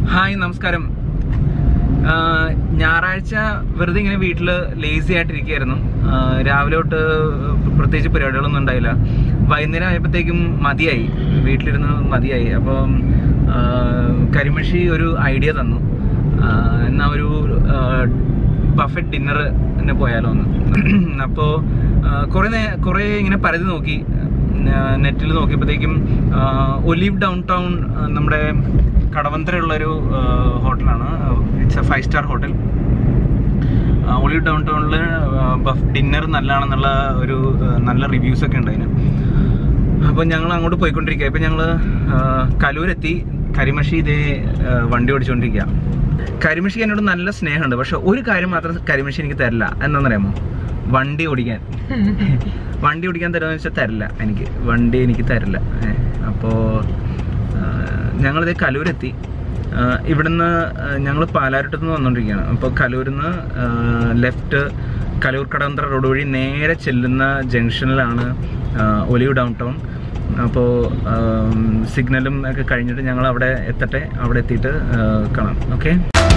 Hi നമസ്കാരം ആഹ് ഞായറാഴ്ച വെറുതെ ഇങ്ങനെ വീട്ടിൽ ലേസി ആയിട്ടിരിക്കുകയായിരുന്നു ആഹ് രാവിലെ തൊട്ട് പ്രത്യേകിച്ച് പരിപാടികളൊന്നും ഉണ്ടായില്ല വൈകുന്നേരം ആയപ്പോഴത്തേക്കും മതിയായി വീട്ടിലിരുന്ന് മതിയായി അപ്പം ആഹ് കരിമഷി ഒരു ഐഡിയ തന്നു ആഹ് എന്നാ ഒരു ബഫറ്റ് ഡിന്നർ തന്നെ പോയാലോ എന്ന് അപ്പോൾ കുറേ നേ കുറേ ഇങ്ങനെ പരതി നോക്കി നെറ്റിൽ നോക്കിയപ്പോഴത്തേക്കും ഒലീവ് ഡൗൺ ടൗൺ നമ്മുടെ കടവന്തരയുള്ളൊരു ഹോട്ടലാണ് it's a five star hotel Olive down ടൗണിൽ ബഫ് ഡിന്നർ നല്ലതാണെന്നുള്ള ഒരു ആ, നല്ല റിവ്യൂസ് ഒക്കെ ഉണ്ട് അതിന് അപ്പോൾ ഞങ്ങൾ അങ്ങോട്ട് പോയിക്കൊണ്ടിരിക്കുക ഇപ്പം ഞങ്ങൾ കലൂരെത്തി കരിമഷി ഇതേ ആ, വണ്ടി ഓടിച്ചുകൊണ്ടിരിക്കുക കരിമഷി എന്നോട് നല്ല സ്നേഹമുണ്ട് പക്ഷെ ഒരു കാര്യം മാത്രം കരിമഷി എനിക്ക് തരില്ല എന്താണെന്നറിയാമോ വണ്ടി ഓടിക്കാൻ വണ്ടി ഓടിക്കാൻ തരുമെന്ന് വെച്ചാൽ തരില്ല എനിക്ക് വണ്ടി എനിക്ക് തരില്ല അപ്പോൾ ഞങ്ങളിത് കലൂരെത്തി ആ, ഇവിടുന്ന് ഞങ്ങൾ പാലാരിട്ടത്ത് നിന്ന് വന്നുകൊണ്ടിരിക്കുകയാണ് അപ്പോൾ കലൂരിൽ നിന്ന് ലെഫ്റ്റ് കലൂർ കടവന്ത്ര റോഡ് വഴി നേരെ ചെല്ലുന്ന ജംഗ്ഷനിലാണ് ആ, ഒലിവ് ഡൗൺ ടൗൺ അപ്പോൾ സിഗ്നലും ഒക്കെ കഴിഞ്ഞിട്ട് ഞങ്ങൾ അവിടെ എത്തട്ടെ അവിടെ എത്തിയിട്ട് ആ, കാണാം ഓക്കെ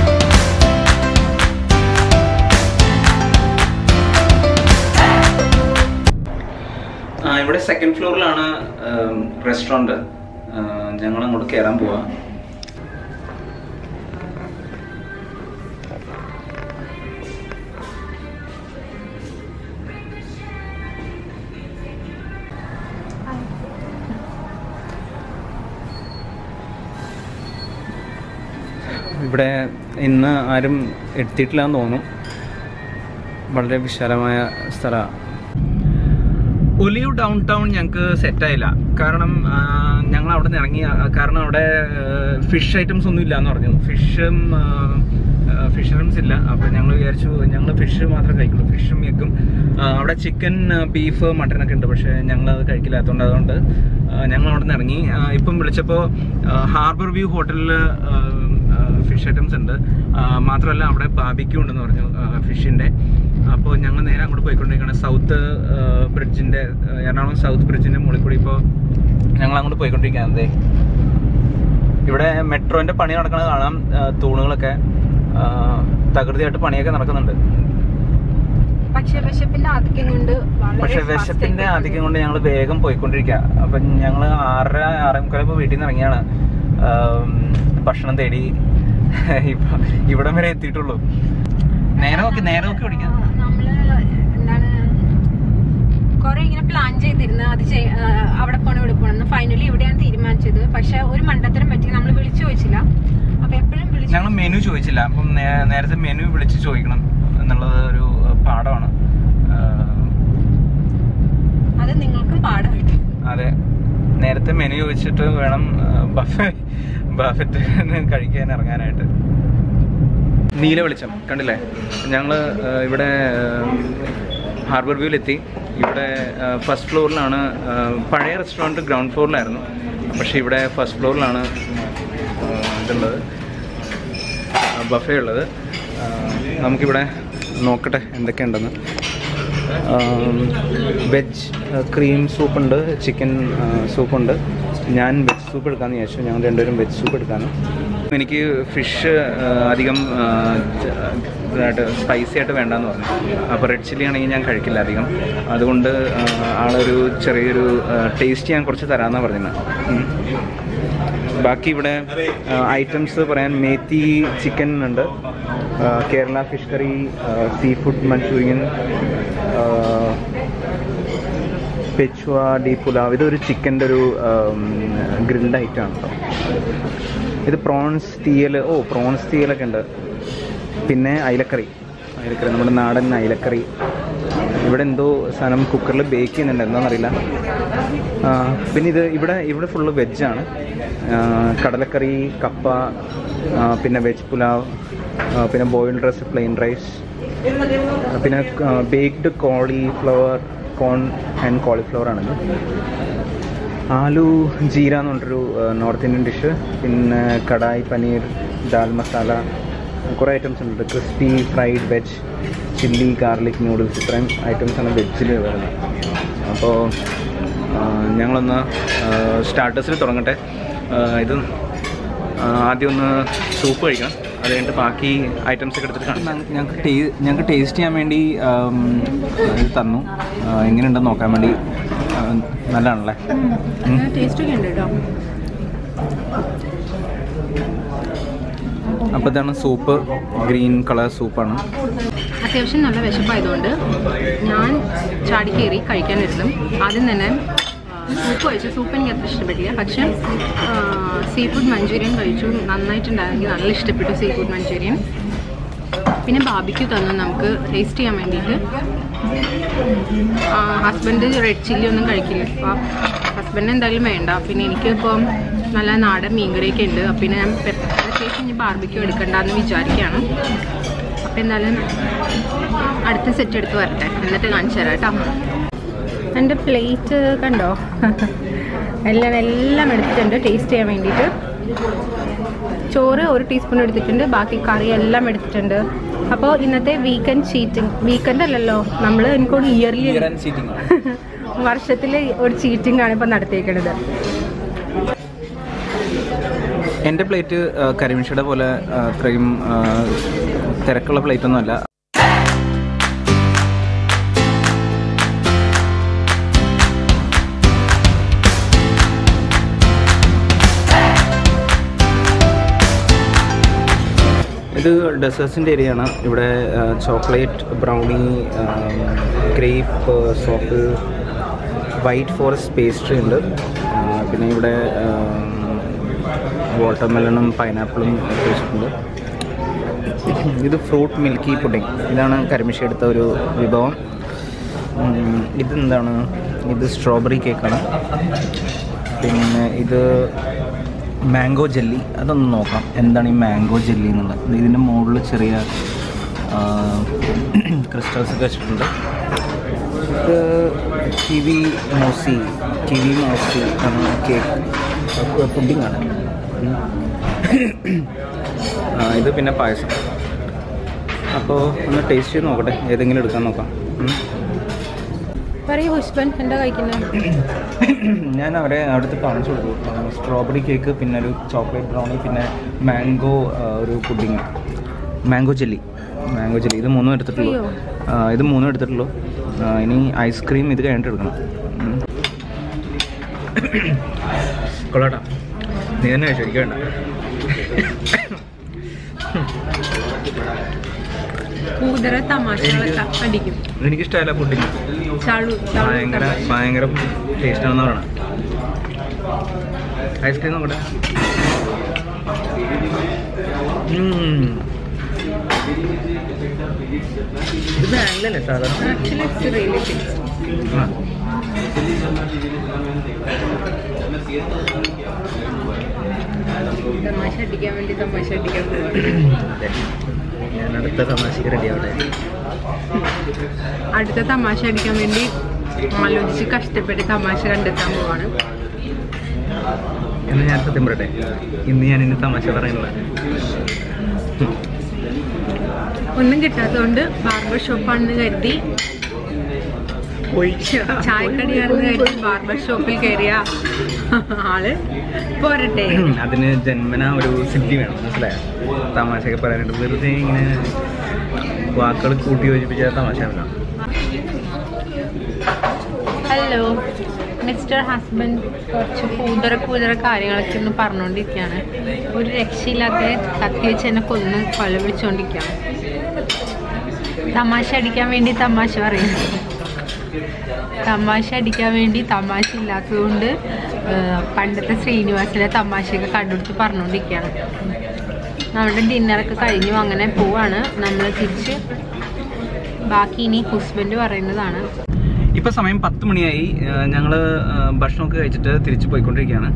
ഇവിടെ സെക്കൻഡ് ഫ്ലോറിലാണ് റെസ്റ്റോറൻറ്റ് ഞങ്ങൾ അങ്ങോട്ട് കയറാൻ പോവാം ഇവിടെ ഇന്ന് ആരും എത്തിയിട്ടില്ല എന്ന് തോന്നുന്നു വളരെ വിശാലമായ സ്ഥലമാണ് ഒലിവ് ഡൗൺ ടൗൺ ഞങ്ങൾക്ക് സെറ്റായില്ല കാരണം ഞങ്ങൾ അവിടെ നിന്ന് ഇറങ്ങി ആ, കാരണം അവിടെ ഫിഷ് ഐറ്റംസ് ഒന്നും ഇല്ല എന്ന് പറഞ്ഞു ഫിഷും ഫിഷ് ഐറ്റംസ് ഇല്ല അപ്പോൾ ഞങ്ങൾ വിചാരിച്ചു ഞങ്ങൾ ഫിഷ് മാത്രമേ കഴിക്കുള്ളൂ ഫിഷും എഗ്ഗും അവിടെ ചിക്കൻ ബീഫ് മട്ടൻ ഒക്കെ ഉണ്ട് പക്ഷേ ഞങ്ങൾ അത് കഴിക്കില്ലാത്തതുകൊണ്ട് അതുകൊണ്ട് ഞങ്ങൾ അവിടെ നിന്ന് ഇറങ്ങി ആ, ഇപ്പം വിളിച്ചപ്പോൾ ഹാർബർ വ്യൂ ഹോട്ടലിൽ ഫിഷ് ഐറ്റംസ് ഉണ്ട് ആ, മാത്രമല്ല അവിടെ ബാബിക്യൂ ഉണ്ടെന്ന് പറഞ്ഞു ഫിഷിൻ്റെ അപ്പോൾ ഞങ്ങൾ നേരെ അങ്ങോട്ട് പോയിക്കൊണ്ടിരിക്കുകയാണ് സൗത്ത് ബ്രിഡ്ജിൻ്റെ എറണാകുളം സൗത്ത് ബ്രിഡ്ജിൻ്റെ മുകളിൽ കൂടി ഇപ്പോൾ ഞങ്ങൾ അങ്ങോട്ട് പോയിക്കൊണ്ടിരിക്കുകയാണ് ദേ. ഇവിടെ മെട്രോൻ്റെ പണി നടക്കുന്നത് കാണാം ആ, തൂണുകളൊക്കെ ആ, തകൃതിയായിട്ട് പണിയൊക്കെ നടക്കുന്നുണ്ട് പക്ഷെ വിശപ്പിന്റെ ആധിക്യം കൊണ്ട് വളരെ പക്ഷെ fast വിശപ്പിന്റെ ആയിട്ട് ആധിക്യം കൊണ്ട് ഞങ്ങൾ വേഗം പോയിക്കൊണ്ടിരിക്കുക അപ്പം ഞങ്ങൾ ആറര ആറേ മുക്കാലപ്പോൾ വീട്ടിൽ നിന്ന് ഇറങ്ങിയാണ് ആം, ഭക്ഷണം തേടി ഇപ്പൊ ഇവിടം വരെ എത്തിയിട്ടുള്ളൂ നേരെ നോക്കി നേരെ നോക്കി ഓടിക്കാം ആ, നമ്മള് എന്താണ് കൊറേ ഇങ്ങനെ പ്ലാൻ ചെയ്തിരുന്നു അത് ചെയ്- ആ, അവിടെ പോണം ഇവിടെ പോണം ഫൈനലി ഇവിടെയാണ് തീരുമാനിച്ചത് പക്ഷെ ഒരു മണ്ടത്തരം പറ്റി നമ്മൾ വിളിച്ചു ചോദിച്ചില്ല അപ്പൊ എപ്പോഴും വിളിച്ചു ഞങ്ങൾ മെനു ചോദിച്ചില്ല അപ്പം നേ- നേരത്തെ മെനു വിളിച്ച് ചോദിക്കണം എന്നുള്ളത് ഒരു പാഠമാണ് ആ, അത് നിങ്ങൾക്കും പാടായിട്ട് അതെ നേരത്തെ മെനു ചോദിച്ചിട്ട് വേണം ബഫെ ബഫറ്റ് കഴിക്കാൻ ഇറങ്ങാനായിട്ട് നീല വെളിച്ചം കണ്ടില്ലേ ഞങ്ങൾ ഇവിടെ ഹാർബർ വ്യൂവിലെത്തി ഇവിടെ ഫസ്റ്റ് ഫ്ലോറിലാണ് ആ, പഴയ റെസ്റ്റോറൻറ്റ് ഗ്രൗണ്ട് ഫ്ലോറിലായിരുന്നു പക്ഷേ ഇവിടെ ഫസ്റ്റ് ഫ്ലോറിലാണ് ആ, ഇതുള്ളത് ബഫേ ഉള്ളത് ആ, നമുക്കിവിടെ നോക്കട്ടെ എന്തൊക്കെയുണ്ടെന്ന് വെജ് ക്രീം സൂപ്പുണ്ട് ചിക്കൻ സൂപ്പുണ്ട് ഞാൻ വെജ് സൂപ്പ് എടുക്കാമെന്ന് വിചാരിച്ചു ഞങ്ങൾ രണ്ടുപേരും വെജ് സൂപ്പ് എടുക്കാനും എനിക്ക് ഫിഷ് അധികം ആ, ച- ഇതായിട്ട് സ്പൈസി ആയിട്ട് വേണ്ടെന്ന് പറഞ്ഞു അപ്പോൾ റെഡ് ചില്ലി ആണെങ്കിൽ ഞാൻ കഴിക്കില്ല അധികം അതുകൊണ്ട് ആ, ആളൊരു ചെറിയൊരു ടേസ്റ്റ് ഞാൻ കുറച്ച് തരാമെന്നാണ് പറഞ്ഞത് ഉം. ബാക്കി ഇവിടെ ഐറ്റംസ് പറയാൻ മേത്തി ചിക്കൻ ഉണ്ട് ആ, Kerala fish curry sea food manchurian പെച്ചുവ ഡീ പുലാവ് ഇതൊരു ചിക്കൻ്റെ ഒരു ഗ്രിൽഡ് ഐറ്റം ആണ് കേട്ടോ ഇത് പ്രോൺസ് തീയൽ ഓ പ്രോൺസ് തീയലൊക്കെ ഉണ്ട് പിന്നെ അയിലക്കറി അയിലക്കറി നമ്മുടെ നാടൻ അയിലക്കറി ഇവിടെ എന്തോ സാധനം കുക്കറിൽ ബേക്ക് ചെയ്യുന്നുണ്ട് എന്താണെന്നറിയില്ല ആ, പിന്നെ ഇത് ഇവിടെ ഇവിടെ ഫുള്ള് വെജാണ് കടലക്കറി കപ്പ ആ, പിന്നെ വെജ് പുലാവ് ആ, പിന്നെ ബോയിൽഡ് റൈസ് പ്ലെയിൻ റൈസ് പിന്നെ baked cauliflower corn and cauliflower ആണിത് ആലു ജീര എന്ന് പറഞ്ഞൊരു നോർത്ത് ഇന്ത്യൻ ഡിഷ് പിന്നെ കടായി പനീർ ദാൽ മസാല കുറേ ഐറ്റംസ് ഉണ്ട് crispy fried veg chilli garlic noodles ഇത്രയും ഐറ്റംസാണ് വെജിൽ വരുന്നത് അപ്പോൾ ഞങ്ങളൊന്ന് സ്റ്റാർട്ടേഴ്സിൽ തുടങ്ങട്ടെ ആ, ഇത് ആ, ആദ്യം ഒന്ന് സൂപ്പ് കഴിക്കണം അത് കഴിഞ്ഞിട്ട് ബാക്കി ഐറ്റംസ് ഒക്കെ എടുത്തിട്ട് കാണാം ഞങ്ങൾക്ക് ടേ ഞങ്ങൾക്ക് ടേസ്റ്റ് ചെയ്യാൻ വേണ്ടി ആം, ഇത് തന്നു ആ, എങ്ങനെയുണ്ടെന്ന് നോക്കാൻ വേണ്ടി ആ, നല്ലതാണല്ലേ ടേസ്റ്റ് ഒക്കെ ഉണ്ട് കേട്ടോ അപ്പോൾ ഇതാണ് സൂപ്പ് ഗ്രീൻ കളർ സൂപ്പാണ് അത്യാവശ്യം നല്ല വിശപ്പായതുകൊണ്ട് ഞാൻ ചാടി കയറി കഴിക്കാനിരുന്നു ആദ്യം തന്നെ സൂപ്പ് കഴിച്ചു സൂപ്പ് എനിക്ക് അത്ര ഇഷ്ടപ്പെട്ടില്ല പക്ഷേ സീ ഫുഡ് മഞ്ചൂരിയൻ കഴിച്ചു നന്നായിട്ടുണ്ടായിരുന്നു എനിക്ക് നല്ല ഇഷ്ടപ്പെട്ടു സീ ഫുഡ് മഞ്ചൂരിയൻ പിന്നെ ബാബിക്ക് തന്നു നമുക്ക് ടേസ്റ്റ് ചെയ്യാൻ വേണ്ടിയിട്ട് ഹസ്ബൻഡ് റെഡ് ചില്ലി ഒന്നും കഴിക്കില്ല അപ്പോൾ ഹസ്ബൻഡ് എന്തായാലും വേണ്ട പിന്നെ എനിക്കിപ്പം നല്ല നാടൻ മീൻകറിയൊക്കെ ഉണ്ട് അപ്പം പിന്നെ ഞാൻ പ്രത്യേകിച്ച് ഇനി ബാർബിക്യൂ എടുക്കണ്ടെന്ന് വിചാരിക്കുകയാണ് അപ്പം എന്തായാലും അടുത്ത സെറ്റ് എടുത്ത് വരട്ടെ എന്നിട്ട് കാണിച്ചു തരാം കേട്ടോ എൻ്റെ പ്ലേറ്റ് കണ്ടോ എല്ലാം എല്ലാം എടുത്തിട്ടുണ്ട് ടേസ്റ്റ് ചെയ്യാൻ വേണ്ടിയിട്ട് ചോറ് ഒരു ടീസ്പൂൺ എടുത്തിട്ടുണ്ട് ബാക്കി കറി എല്ലാം എടുത്തിട്ടുണ്ട് അപ്പോൾ ഇന്നത്തെ വീക്കെൻഡ് ചീറ്റിംഗ് വീക്കെൻഡ് അല്ലല്ലോ നമ്മൾ എനിക്കോട് ഇയർലി വർഷത്തിൽ ഒരു ചീറ്റിംഗ് ആണ് ഇപ്പം നടത്തിയേക്കുന്നത് എൻ്റെ പ്ലേറ്റ് കരിമിഷയുടെ പോലെ ആ, അത്രയും ആ, തിരക്കുള്ള പ്ലേറ്റ് ഒന്നും അല്ല ഇത് ഡെസേർട്സിൻ്റെ ഏരിയ ആണ് ഇവിടെ ചോക്ലേറ്റ് ബ്രൗണി ഗ്രേപ്പ് സോപ്പിൾ വൈറ്റ് ഫോറസ്റ്റ് പേസ്ട്രി ഉണ്ട് ആ, പിന്നെ ഇവിടെ വാട്ടർമെലണും പൈനാപ്പിളും ഒക്കെ വെച്ചിട്ടുണ്ട് ഇത് ഫ്രൂട്ട് മിൽക്കി പുഡിംഗ് ഇതാണ് കരിമിഷ എടുത്ത ഒരു വിഭവം ഉം, ഇതെന്താണ് ഇത് സ്ട്രോബെറി കേക്കാണ് പിന്നെ ഇത് മാംഗോ ജെല്ലി അതൊന്ന് നോക്കാം എന്താണ് ഈ മാംഗോ ജെല്ലി എന്നുള്ളത് ഇത് ഇതിൻ്റെ മുകളിൽ ചെറിയ ക്രിസ്റ്റൽസ് ഒക്കെ വെച്ചിട്ടുണ്ട് ഇത് kiwi mousse kiwi mousse cake pudding ആണ് ഉം. ആ, ഇത് പിന്നെ പായസം അപ്പോൾ ഒന്ന് ടേസ്റ്റ് ചെയ്ത് നോക്കട്ടെ ഏതെങ്കിലും എടുക്കാൻ നോക്കാം ഉം. പറയൂ ഹുസ്ബൻ എന്താ കഴിക്കുന്നത് ഞാൻ അവരെ അവിടുത്തെ കാണിച്ചു കൊടുത്തു സ്ട്രോബെറി കേക്ക് പിന്നെ ഒരു ചോക്ലേറ്റ് ബ്രൗണി പിന്നെ മാംഗോ ഒരു pudding mango jelly mango jelly ഇത് മൂന്നും എടുത്തിട്ടുള്ളൂ അയ്യോ. ആ, ഇത് മൂന്നും എടുത്തിട്ടുള്ളൂ ആ, ഇനി ഐസ്ക്രീം ഇത് കഴിഞ്ഞിട്ട് എടുക്കണം ഉം. കൊള്ളാട്ടാ നീ തന്നെ കഴിച്ചു എനിക്ക് വേണ്ട കൂതറ തമാശകളൊക്കെ അടിക്കും എനിക്കിഷ്ടമല്ല പുഡിങ് ചാളു ഭയങ്കര ഭയങ്കര ടേസ്റ്റ് ആണെന്ന് പറയണം ഐസ്ക്രീം നോക്കട്ടെ ഉം. ഇത് ബാങ്കിലല്ലേ സാധാരണ ആക്ച്വലി ഇറ്റ്സ് റിയലി ടേസ്റ്റ് ആ. തമാശ അടിക്കാൻ വേണ്ടി തമാശ അടിക്കാൻ പോവാണ് അതെ. ഞാൻ അടുത്ത തമാശക്ക് റെഡി ആവട്ടെ അടുത്ത തമാശ അടിക്കാൻ വേണ്ടി ആലോചിച്ച് കഷ്ടപ്പെട്ട് തമാശ കണ്ടെത്താൻ പോവാണ് എന്ന് ഞാൻ സത്യം പറയട്ടെ ഇന്ന് ഞാൻ ഇനി തമാശ പറയുന്നില്ല ഒന്നും കിട്ടാത്തതുകൊണ്ട് ബാർബർ ഷോപ്പാണെന്ന് കരുതി ചായക്കടിയാണെന്ന് കരുതി ബാർബർ ഷോപ്പിൽ കയറിയ ആള് പോരട്ടെ അതിന് ജന്മന ഒരു സിദ്ധി വേണം മനസ്സിലായോ തമാശയൊക്കെ പറയാനായിട്ട് വെറുതെ ഇങ്ങനെ വാക്കുകൾ കൂട്ടി യോജിപ്പിച്ചാൽ തമാശയാവില്ല ഹലോ മിസ്റ്റർ ഹസ്ബൻഡ് കുറച്ച് കൂതറ കൂതറ കാര്യങ്ങളൊക്കെ ഒന്ന് പറഞ്ഞുകൊണ്ടിരിക്കുകയാണ് ഒരു രക്ഷയില്ലാത്ത കത്തി വെച്ച് എന്നെ കൊന്ന് കൊല വിളിച്ചുകൊണ്ടിരിക്കുകയാണ് തമാശ അടിക്കാൻ വേണ്ടി തമാശ പറയുന്നു തമാശ അടിക്കാൻ വേണ്ടി തമാശ ഇല്ലാത്തതുകൊണ്ട് ഏഹ്, പണ്ടത്തെ ശ്രീനിവാസിലെ തമാശയൊക്കെ കണ്ടെടുത്ത് പറഞ്ഞുകൊണ്ടിരിക്കുകയാണ് നമ്മുടെ ഡിന്നറൊക്കെ കഴിഞ്ഞു അങ്ങനെ പോവാണ് നമ്മൾ തിരിച്ച് ബാക്കി ഇനി ഹസ്ബൻഡ് പറയുന്നതാണ് ഇപ്പൊ സമയം പത്ത് മണിയായി ഞങ്ങൾ ഭക്ഷണമൊക്കെ കഴിച്ചിട്ട് തിരിച്ചു പോയിക്കൊണ്ടിരിക്കുകയാണ്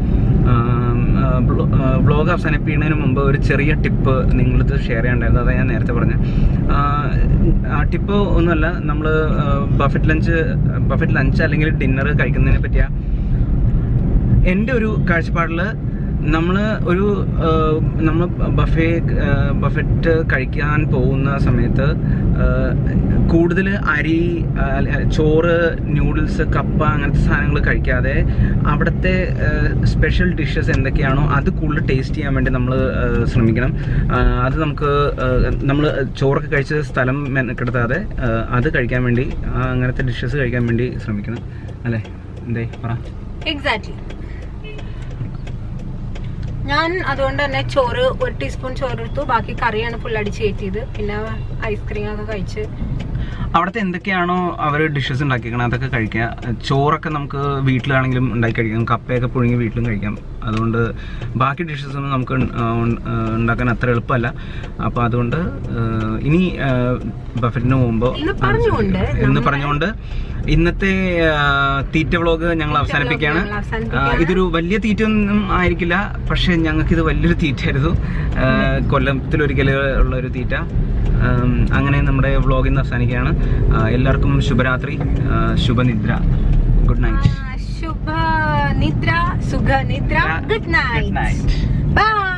വ്ളോഗ് അവസാനിപ്പിക്കുന്നതിന് മുമ്പ് ഒരു ചെറിയ ടിപ്പ് നിങ്ങളടുത്ത് ഷെയർ ചെയ്യണ്ടായിരുന്നു അതാണ് ഞാൻ നേരത്തെ പറഞ്ഞത് ആ ടിപ്പ് ഒന്നുമല്ല നമ്മൾ ബഫറ്റ് ലഞ്ച് ബഫറ്റ് ലഞ്ച് അല്ലെങ്കിൽ ഡിന്നർ കഴിക്കുന്നതിനെ പറ്റിയ എൻ്റെ ഒരു കാഴ്ചപ്പാടിൽ നമ്മൾ ഒരു നമ്മൾ ബഫേ ബഫറ്റ് കഴിക്കാൻ പോകുന്ന സമയത്ത് കൂടുതൽ അരി ആ, അല്ല, ചോറ് ന്യൂഡിൽസ് കപ്പ അങ്ങനത്തെ സാധനങ്ങൾ കഴിക്കാതെ അവിടുത്തെ സ്പെഷ്യൽ ഡിഷസ് എന്തൊക്കെയാണോ അത് കൂടുതൽ ടേസ്റ്റ് ചെയ്യാൻ വേണ്ടി നമ്മൾ ശ്രമിക്കണം ആ, അത് നമുക്ക് നമ്മൾ ചോറൊക്കെ കഴിച്ച സ്ഥലം മെനക്കെടുത്താതെ ആ, അത് കഴിക്കാൻ വേണ്ടി ആ, അങ്ങനത്തെ ഡിഷസ് കഴിക്കാൻ വേണ്ടി ശ്രമിക്കണം അല്ലേ എന്തേ പറ എക്സാക്ട്ലി ഞാൻ അതുകൊണ്ട് തന്നെ ചോറ് ഒരു ടീസ്പൂൺ ചോറ് എടുത്തു ബാക്കി കറിയാണ് ഫുൾ അടിച്ച് കയറ്റിയത് പിന്നെ ഐസ്ക്രീം ഒക്കെ കഴിച്ച് അവിടുത്തെ എന്തൊക്കെയാണോ അവർ ഡിഷസ് ഉണ്ടാക്കിയേക്കണം അതൊക്കെ കഴിക്കുക ചോറൊക്കെ നമുക്ക് വീട്ടിലാണെങ്കിലും ഉണ്ടാക്കി കഴിക്കാം കപ്പയൊക്കെ പുഴുങ്ങി വീട്ടിലും കഴിക്കാം അതുകൊണ്ട് ബാക്കി ഡിഷസ് ഒന്നും നമുക്ക് ഉൺ- ആ, ഉൺ- ആ, ഉണ്ടാക്കാൻ അത്ര എളുപ്പമല്ല അപ്പോൾ അതുകൊണ്ട് ആ, ഇനി ബഫറ്റിന് പോകുമ്പോൾ എന്ന് പറഞ്ഞുകൊണ്ട് എന്ന് നമ്മള് പറഞ്ഞുകൊണ്ട് ഇന്നത്തെ ആ, തീറ്റ വ്ളോഗ് ഞങ്ങൾ തീറ്റ അവസാനിപ്പിക്കുകയാണ് vlog ഞങ്ങൾ ആ, അവസാനിപ്പിക്കുകയാണ്. ഇതൊരു വലിയ തീറ്റ ഒന്നും ആയിരിക്കില്ല പക്ഷെ ഞങ്ങൾക്ക് ഇത് വലിയൊരു തീറ്റയായിരുന്നു ആ, കൊല്ലത്തിലൊരിക്കൽ ഉള്ള ഒരു തീറ്റ ആം, അങ്ങനെ നമ്മുടെ വ്ളോഗ് ഇന്ന് അവസാനിക്കുകയാണ് ആ, എല്ലാവർക്കും ശുഭരാത്രി ആ, ശുഭനിദ്ര ഗുഡ് നൈറ്റ് ആ, ശുഭ നിദ്ര സുഖ നിദ്ര ഗുഡ് നൈറ്റ് നൈറ്റ് ബൈ